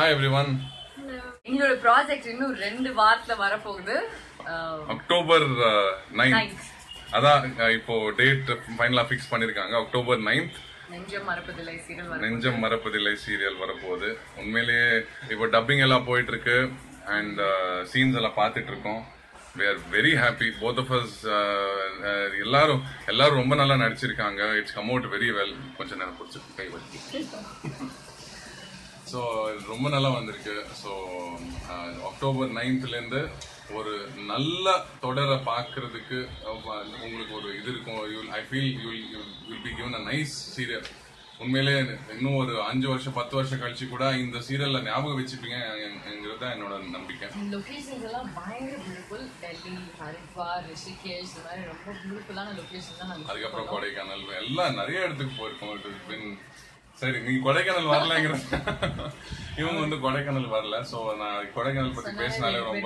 Hi everyone எங்களோட project இன்னும் ரெண்டு வாரத்துல வரப்போகுது அஹ், அக்டோபர் நைன்த் Ninth. அதான் அஹ், இப்போ டேட் ஃபைனலா ஃபிக்ஸ் பண்ணிருக்காங்க அக்டோபர் நைன்த் நெஞ்சம் மறப்பதில்லை சீரியல் வர நெஞ்சம் மறப்பதில்லை சீரியல் வரப்போகுது உண்மையிலேயே இப்போ டப்பிங் எல்லாம் போயிட்டு இருக்கு அண்ட் சீன்ஸ் எல்லாம் பார்த்துட்டு இருக்கோம் we are very happy both of us எல்லாரும் எல்லாரும் ரொம்ப நல்லா நடிச்சிருக்காங்க it's come out very well கொஞ்சம் நேரம் பிடிச்சி கை வச்சு ஸோ ரொம்ப நல்லா வந்திருக்கு ஸோ அக்டோபர் நைன்த்லேருந்து ஒரு நல்ல தொடரை பார்க்கறதுக்கு அஹ், உங்களுக்கு ஒரு இது இருக்கும் you'll I feel you'll you'll be given a nice serial உண்மையிலே இன்னும் ஒரு அஞ்சு வருஷம் பத்து வருஷம் கழிச்சு கூட இந்த சீரியல்ல ஞாபகம் வச்சுப்பீங்க என்கிறது தான் என்னோட நம்பிக்கை லொகேஷன்ஸ் எல்லாம் பயங்கர பியூட்டிஃபுல் டெல்லி ஹரித்வார் ரிஷிகேஷ் இந்த மாதிரி ரொம்ப பியூட்டிஃபுல்லான லொகேஷன் தான் நாங்கள் அதுக்கப்புறம் கொடைக்கானல் எல்லாம் நிறைய இடத்துக்கு போயிருக்கோம் இட் இஸ் பின் சரி நீங்க கொடைக்கானல் வரலங்கிற இவங்க வந்து கொடைக்கானல் வரல சோ நான் கொடைக்கானல் பத்தி பேசினாலே ரொம்ப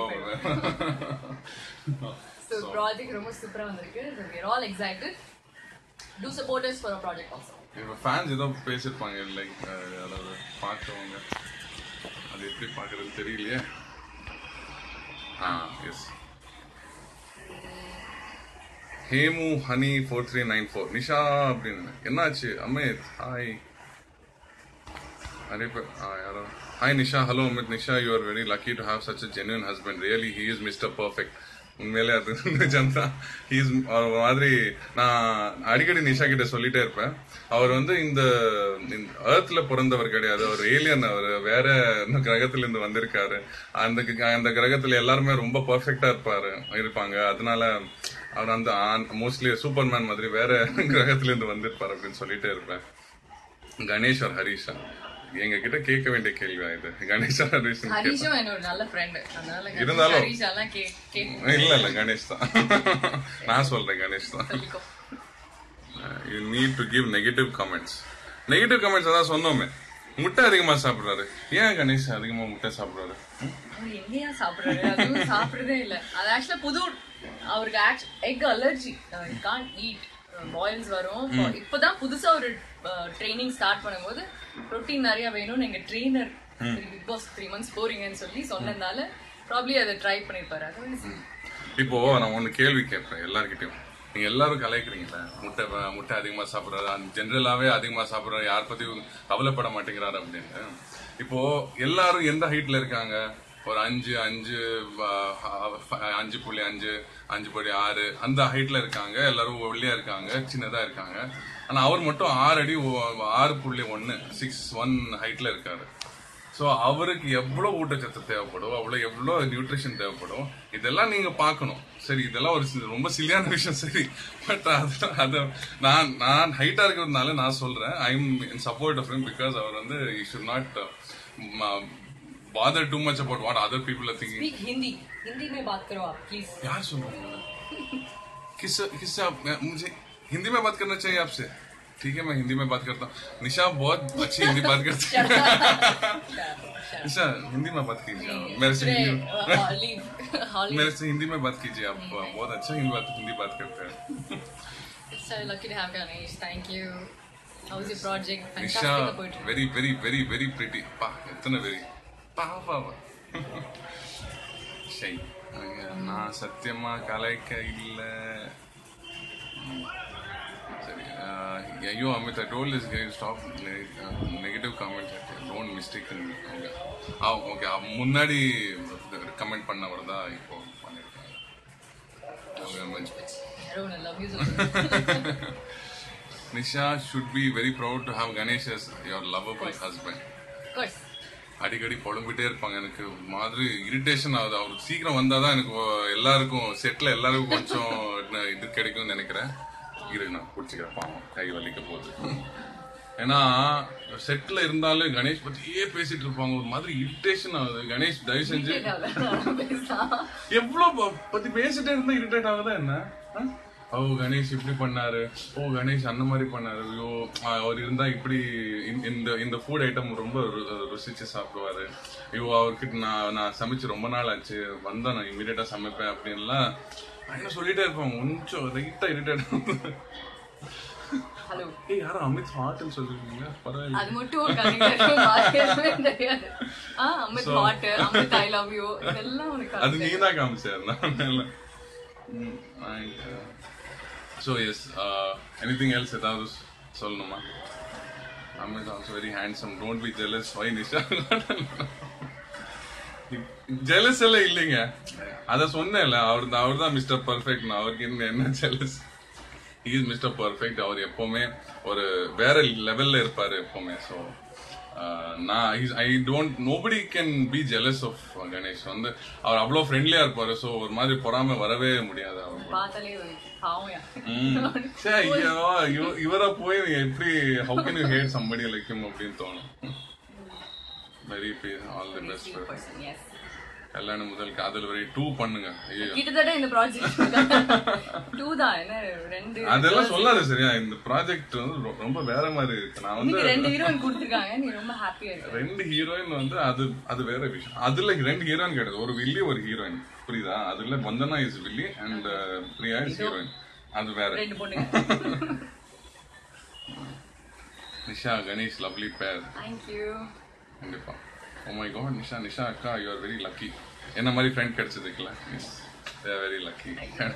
ஸோ ப்ராஜெக்ட் ரொம்ப சூப்பரா வந்திருக்கு we all excited to supporters for project also இப்ப ஃபேன்ஸ் ஏதோ பேசிருப்பாங்க லைக் அதாவது பார்க்கவங்க அது எப்படி பார்க்கறது தெரியலையே ஆ yes Hemu honey four three nine four Nisha அப்படின்னு என்னாச்சு அமித் ஹாய் நிறைய பேர் ஆ, யாரோ hi Nisha hello Amit Nisha you are very lucky to have such a genuine husband really he is mister perfect உண்மையிலே அது நிஜம்தா ஹி இஸ் ஒரு மாதிரி நான் அடிக்கடி நிஷா கிட்ட சொல்லிட்டே இருப்பேன் அவர் வந்து இந்த ஏர்த்ல பிறந்தவர் கிடையாது அவர் ஏலியன் அவர் வேற கிரகத்துல இருந்து வந்திருக்காரு அந்த க- அந்த கிரகத்துல எல்லாருமே ரொம்ப பர்ஃபெக்டா இருப்பாரு இருப்பாங்க அதனால அவர் அந்த மோஸ்ட்லி சூப்பர்மேன் மாதிரி வேற கிரகத்துல இருந்து வந்திருப்பாரு அப்படின்னு சொல்லிட்டே இருப்பேன் கணேஷ் or ஹரிஷா எங்க கிட்ட கேட்க வேண்டிய கேள்வியா இது கணேஷ் or ஹரிஷ் ஹரிஷும் என்னோட நல்ல ஃப்ரெண்ட் அதனால இருந்தாலும். ஹரிஷாலாம் கே கேக் இல்ல இல்ல கணேஷ் தான் நான் சொல்றேன் கணேஷ் தான் சொல்லிக்கோ you need to give negative comments negative comments அதான் சொன்னோமே முட்டை அதிகமா சாப்பிடுறாரு ஏன் கணேஷ் அதிகமா முட்டை சாப்பிடுறாரு ம்? அவர் எங்கேயா சாப்பிடுறாரு அதுவும் சாப்பிடுறதே இல்ல அது ஆக்சுவலா புது அவருக்கு egg allergy can eat boils வரும் இப்பதான் புதுசா ஒரு ட்ரைனிங் ஸ்டார்ட் பண்ணும்போது ப்ரோட்டீன் நிறைய வேணும்னு எங்க trainer big boss three months போறீங்கன்னு சொல்லி சொன்னதால ப்ராப்ளி அதை ட்ரை பண்ணிருப்பாரு அதர்வைஸ் இப்போ நான் ஒன்னு கேள்வி கேட்பேன் எல்லார்கிட்டயும் நீங்க எல்லாரும் கலாய்க்கிறீங்களா முட்டை வ- முட்டை அதிகமா சாப்பிடுறாரு ஜென்ரலாவே அதிகமா சாப்பிடுறாரு யார் பத்தியும் கவலைப்பட மாட்டேங்கிறாரு அப்படின்னு இப்போ எல்லாரும் எந்த ஹைட்ல இருக்காங்க ஒரு அஞ்சு அஞ்சு வ- அஞ்சு புள்ளி அஞ்சு அஞ்சு புள்ளி ஆறு அந்த ஹைட்ல இருக்காங்க எல்லாரும் ஒல்லியா இருக்காங்க சின்னதா இருக்காங்க ஆனா அவர் மட்டும் ஆறு அடி ஒ- ஆறு புள்ளி ஒன்னு சிக்ஸ் ஒன் ஹைட்ல இருக்காரு ஸோ அவருக்கு எவ்வளோ ஊட்டச்சத்து தேவைப்படும் அவ்வளோ எவ்வளோ நியூட்ரிஷன் தேவைப்படும் இதெல்லாம் நீங்க பார்க்கணும் சரி இதெல்லாம் ஒரு சி- ரொம்ப சில்லியான விஷயம் சரி பட் அது அது நான் நான் ஹைட்டா இருக்கிறதுனால நான் சொல்றேன் I am in support of because அவர் வந்து you should not bother too much about what other people are thinking speak Hindi Hindi में बात करो आप प्लीज यार सुनो किस किससे आप मैं- मुझे हिंदी में बात करना चाहिए आपसे ठीक है मैं हिंदी में बात करता हूँ निशा बहुत अच्छी हिंदी बात करती है निशा हिंदी में बात कीजिए आप। मेरे से हिंदी लीव हॉली मेरे से हिंदी में बात कीजिए आप बहुत अच्छा हिंदी बात हिंदी बात करते हैं so lucky to have Ganesh thank you how was your project Nisha fantastic poetry very very very very pretty பா எத்தனை வெரி பா பா பா ஷை நான் சத்தியமா கலைக்க இல்ல சரி அஹ், ஐயோ Amit I told is stop negative comment don't mistake okay ஆ ஓகே முன்னாடி கமெண்ட் பண்ணவர் தான் இப்போ பண்ணியிருக்காங்க Arun, I love you so much. Nisha should be very proud to have Ganesh as your lovable husband of course அடிக்கடி புலம்பிட்டே இருப்பாங்க எனக்கு ஒரு மாதிரி இரிட்டேஷன் ஆகுது அவர் சீக்கிரம் வந்தாதான் எனக்கு ஒ- எல்லாருக்கும் செட்ல எல்லாருக்கும் கொஞ்சம் ந- இது கிடைக்கும்னு நினைக்கிறேன் இரு நான் குடிச்சுக்கிறேன் பாவம் கை வலிக்க போகுது ஏன்னா செட்ல இருந்தாலும் கணேஷ் பத்தியே பேசிட்டு இருப்பாங்க ஒரு மாதிரி இரிட்டேஷன் ஆகுது கணேஷ் தயவு செஞ்சு பேசலாம் எவ்வளவு ப- பத்தி பேசிட்டே இருந்தா இரிட்டேட் ஆகுதா என்ன ஆ? ஓ கணேஷ் இப்படி பண்ணாரு ஓ கணேஷ் அந்த மாதிரி பண்ணாரு ஐயோ ஆ, அவர் இருந்தா இப்படி இந்த- இந்த இந்த ஃபுட் ஐட்டம் ரொம்ப ரு- ருசிச்சு சாப்பிடுவாரு ஐயோ அவர்கிட்ட நான் நான் சமைச்சு ரொம்ப நாள் ஆச்சு வந்தா நான் இமீடியட்டா சமைப்பேன் அப்படின்லாம் என்ன சொல்லிட்டே இருப்பாங்க கொஞ்சம் லைட்டா இரிட்டேட் ஹலோ ஏய் யாரும் அமித் ஹாட்னு சொல்லிருக்கீங்க பரவாயில்ல அது மட்டும் கண்டிப்பா தெரியாது ஆ Amit hot Amit I love you இதெல்லாம் உனக்கு அது நீ தான் காமிச்சார் ஸோ எஸ் எனிதிங் எல்ஸ் ஏதாவது சொல்லணுமா Amit also very handsome don't be jealous why Nisha jealous எல்லாம் இல்லைங்க அத சொன்னேன்ல அவர் தான் அவர் தான் மிஸ்டர் பர்ஃபெக்ட் அவருக்கு என்ன என்ன ஜெலஸ் இஸ் மிஸ்டர் பர்ஃபெக்ட் அவர் எப்பவுமே ஒரு வேற லெவல்ல இருப்பாரு எப்பவுமே ஸோ நான் I don't nobody can be jealous of Ganesh வந்து அவர் அவ்வளோ ஃப்ரெண்ட்லியா இருப்பாரு ஸோ ஒரு மாதிரி பொறாம வரவே முடியாது அவர் பார்த்தாலே பாவம் ம். சே, ஐயோ இவ- இவரை போய் நீ எப்படி how can you hate somebody like him அப்படின்னு தோணும் very all the best person yes கல்யாணம் முதல் காதல் வரை டூ பண்ணுங்க ஐயோ கிட்டத்தட்ட இந்த ப்ராஜெக்ட் டூ தான் என்ன ரெண்டு அதெல்லாம் சொல்லாத சரியா இந்த ப்ராஜெக்ட் வந்து ரொ- ரொம்ப வேற மாதிரி இருக்கு நான் வந்து இன்னைக்கு ரெண்டு ஹீரோயின் கொடுத்துருக்காங்க நீ ரொம்ப ஹாப்பியா இருக்க ரெண்டு ஹீரோயின் வந்து அது அது வேற விஷயம் அதுல ரெண்டு ஹீரோயின் கிடையாது ஒரு வில்லி ஒரு ஹீரோயின் புரியுதா அதுல வந்தனா இஸ் வில்லி அண்ட் பிரியா இஸ் ஹீரோயின் அது வேற ரெண்டு பொண்ணுங்க Nisha Ganesh lovely pair thank you கண்டிப்பா oh my god Nisha Nisha அக்கா யூ ஆர் வெரி லக்கி என்ன மாதிரி ஃப்ரெண்ட் கிடைச்சதுக்குல yes they are very lucky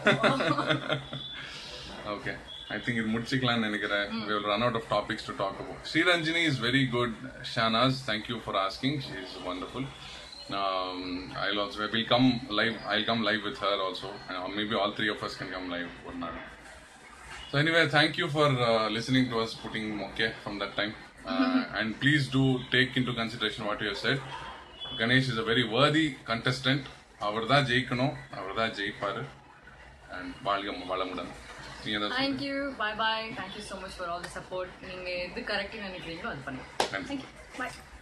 okay I think இது முடிச்சுக்கலாம்னு நினைக்கிறேன் we will run out of topics to talk about Sriranjini is very good Shahnaz thank you for asking she is wonderful um, I'll also will come live I'll come live with her also uh, maybe all three of us can come live one night so anyway, thank you for uh, listening to us putting okay from that time. Uh, and please do take into consideration what you have said. Ganesh is a very worthy contestant. அவர் தான் ஜெயிக்கணும் அவர் தான் ஜெயிப்பாரு and வாழ்க வளமுடன் நீங்க ஏதாவது thank you bye bye thank you so much for all the support நீங்க எது கரெக்ட்னு நினைக்கிறீங்களோ அது பண்ணுங்க Thank you. Thank you bye